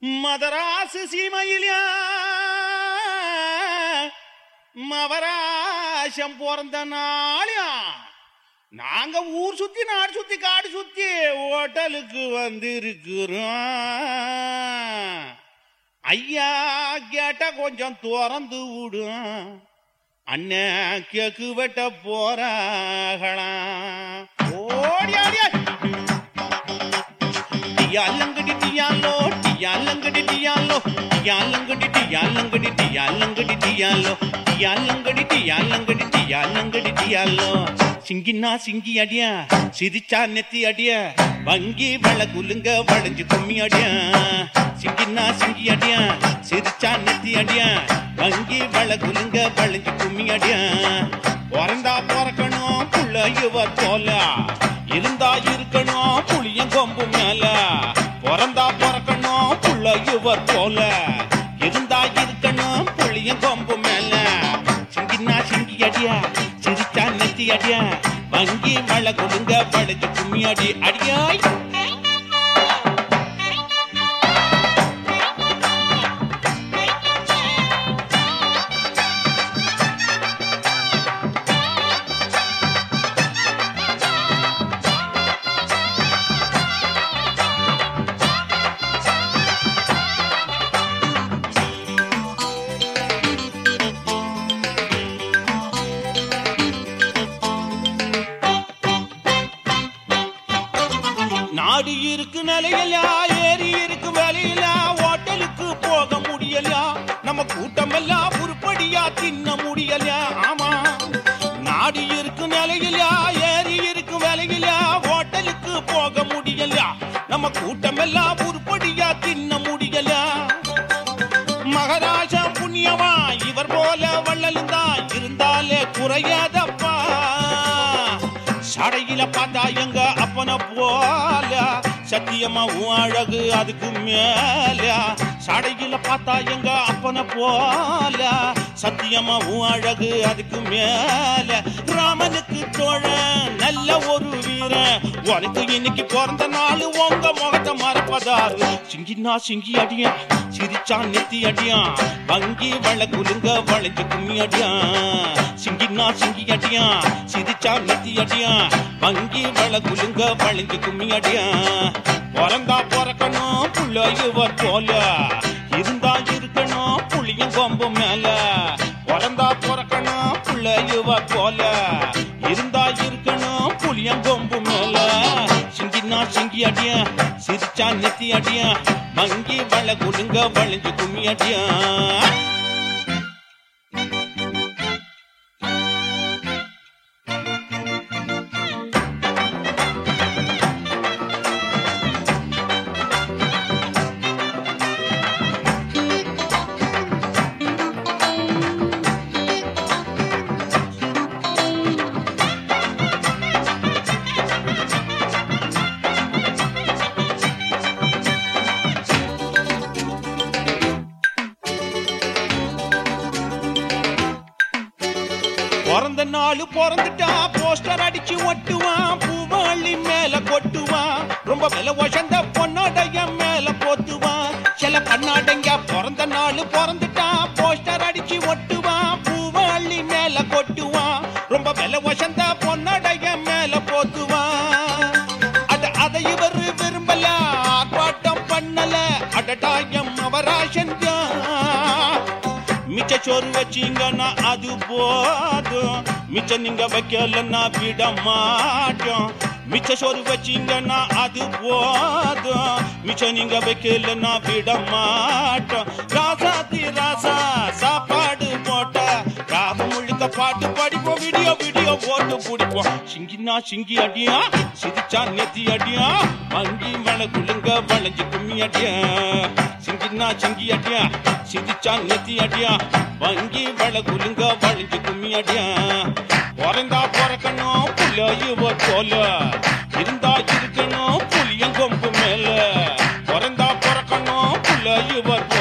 மதராசு சீமையிலா மவராசம் பிறந்த நாளியா நாங்க ஊர் சுத்தி நாடு சுத்தி காடு சுத்தி ஹோட்டலுக்கு வந்திருக்கிறோம் ஐயா கேட்டா கொஞ்சம் திறந்து விடும் அண்ணன் கேக்கு வெட்ட போறாகலாம் ஓடி ஆடியா டியாலங்கடி டியாலோ டியாலங்கடி டியாலோ டியாலங்கடி டியாலங்கடி டியாலங்கடி டியாலோ டியாலங்கடி டியாலங்கடி டியாலங்கடி டியாலோ சிங்கினா சிங்கி அடியா சிரிச்சா நெத்தி அடியா வங்கி வள குலுங்க வளைஞ்சு கும்மி அடியா சிங்கினா சிங்கி அடியா சிரிச்சா நெத்தி அடியா வங்கி வள குலுங்க வளைஞ்சு கும்மி அடியா பிறந்தா பிறக்கணும் புள்ள இவர் போல இருந்தா இருக்கணும் புளியன் கொம்பு மேல பிறந்தா பிறக்கணும் புள்ள இவர் போல இருந்தா இருக்கணும் புளியன் கொம்பு மேல சிங்கினா சிங்கி அடியா சிரிச்சா நெத்தி அடியா வங்கி மழை கொடுங்க படைச்சு கும்மி அடி அடியாய் நாடு இருக்கு நிலையிலா ஏரி இருக்கு வேலையிலா ஹோட்டலுக்கு போக முடியலையா நம்ம கூட்டம் எல்லாம் உருப்படியா தின்ன முடியலையா ஆமா நாடு இருக்கு நிலையிலா ஏரி இருக்கு வேலையிலா ஹோட்டலுக்கு போக முடியலையா நம்ம கூட்டம் எல்லாம் உருப்படியா தின்ன முடியலையா மகாராஜா புண்ணியமா இவர் போல வள்ளலும் தான் இருந்தாலே குறையாதப்பா சடையில பார்த்தா எங்க அப்பன போல சத்தியமா உன் அழகு அதுக்கு மேல சடையில பார்த்தா எங்க அப்பன போல சத்தியமா உன் அழகு அதுக்கு மேல ராமனுக்கு தோழன் நல்ல ஒரு வீரன் உனக்கு இன்னைக்கு பிறந்த நாள் உங்க முகத்தை மறப்பதாரு சிங்கினா சிங்கி அடியா சிரிச்சா நெத்தி அடியா வங்கி வள குலுங்க வளைஞ்சு கும்மி அடியா சிங்கினா சிங்கி அடியா சிரிச்சா நெத்தி அடியா வங்கி வள குலுங்க வளைஞ்சு கும்மி அடியா பிறந்தா பிறக்கணும் புள்ள இவர் போல இருந்தா இருக்கணும் புளியும் கொம்பு மேல பிறந்தா பிறக்கணும் புள்ள இவர் போல இருந்தா இருக்கணும் புளியம் கொம்பு மேல சிங்கினா சிங்கி அடியா சிரிச்சா நெத்தி அடியா வங்கி வள குலுங்க வளைஞ்சு கும்மி அடியா பிறந்த நாள் பிறந்துட்டா போஸ்டர் அடிச்சு ஒட்டுவான் பூவாளி மேல கொட்டுவான் ரொம்ப விலை ஒசந்த பொன்னாடைய மேல போத்துவான் சில கண்ணாடைங்க பிறந்த நாள் பிறந்துட்டா போஸ்டர் அடிச்சு ஒட்டுவான் பூவாளி மேல கொட்டுவான் ரொம்ப விலை ஒசந்த பொன்னாடைய மேல போத்துவான் அட அதை இவர் விரும்பல ஆர்ப்பாட்டம் பண்ணல அடட்டாயம் அவராசன் மிச்ச சோறு வச்சீங்கன்னா அது போதும் மிச்ச நீங்க வைக்கலன்னா விட மாட்டோம் மிச்ச சோறு வச்சீங்கன்னா அது போதும் மிச்ச நீங்க வைக்கலன்னா விட மாட்டோம் ராசாத்தி ராசா சாப்பாடு போட்ட ராவு முழுக்க பாட்டு படிப்போம் வீடியோ வீடியோ போட்டு பிடிப்போம் சிங்கினா சிங்கி அடியா சிரிச்சா நெத்தி அடியா வங்கி மழை குழுங்க வளைஞ்சு கும்மி அடியா சிங்கினா சிங்கி அடியா சிரிச்சா நெத்தி அடியா வங்கி வள குலுங்க வளைஞ்சு கும்மி அடியா பிறந்தா பிறக்கணும் புள்ள இவர் போல இருந்தா இருக்கணும் புளியன் கொம்பு மேல பிறந்தா பிறக்கணும் புள்ள இவர்